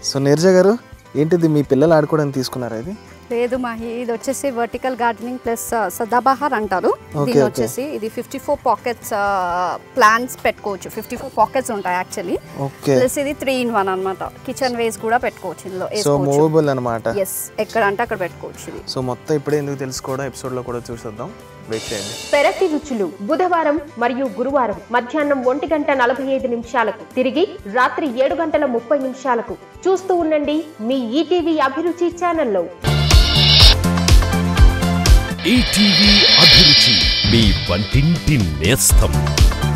So Neeraja గారు ఏంటిది మీ పిల్లలు ఆడుకోవడానికి తీసుకున్నారా ఇది లేదు మాహి ఇది వచ్చేసి వర్టికల్ గార్డెనింగ్ ప్లస్ సదాబహార్ అంటారు Okay, దీని okay. వచ్చేసి ఇది ఫిఫ్టీ ఫోర్ పాకెట్స్ ప్లాంట్స్ పెట్టుకోవచ్చు ఫిఫ్టీ ఫోర్ పాకెట్స్ ఉంటాయి యాక్చువల్లీ ఓకే ప్లస్ ఇది త్రీ ఇన్ వన్ అనమాట కిచెన్ వేస్ కూడా పెట్టుకోవచ్చు ఇందులో సో వేసుకోవచ్చు మూవబుల్ అనమాట ఎస్ ఎక్కడ అంటే అక్కడ పెట్టుకోవచ్చు ఇది సో మొత్తం ఇప్పుడే ఎందుకు తెలుసుకోవడం ఎపిసోడ్లో కూడా చూసేద్దాం వెయిట్ చేయండి పెరటి రుచులు బుధవారం మరియు గురువారం మధ్యాహ్నం ఒంటి గంట నలభై ఐదు నిమిషాలకు తిరిగి రాత్రి ఏడు గంటల ముప్పై నిమిషాలకు చూస్తూ ఉండండి మీ ఈటీవీ అభిరుచి ఛానల్లో ఈటీవీ అభిరుచి మీ వంటింటి నేస్తం